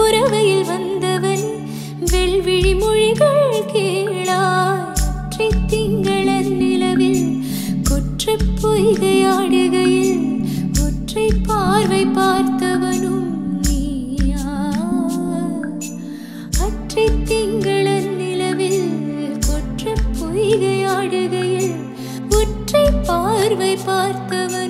புறவையில் வந்தவன் வெள்விழி மொழிகள் கேளாய் ஒற்றை திங்களன் நிலவில் குற்றப் பொய்கையாடுகையில் ஒற்றை பார்வை பார்த்தவனும் நீயா அற்றை திங்களன் நிலவில் கொற்ற பொய்கையாடுகையில் ஒற்றை பார்வை பார்த்தவன்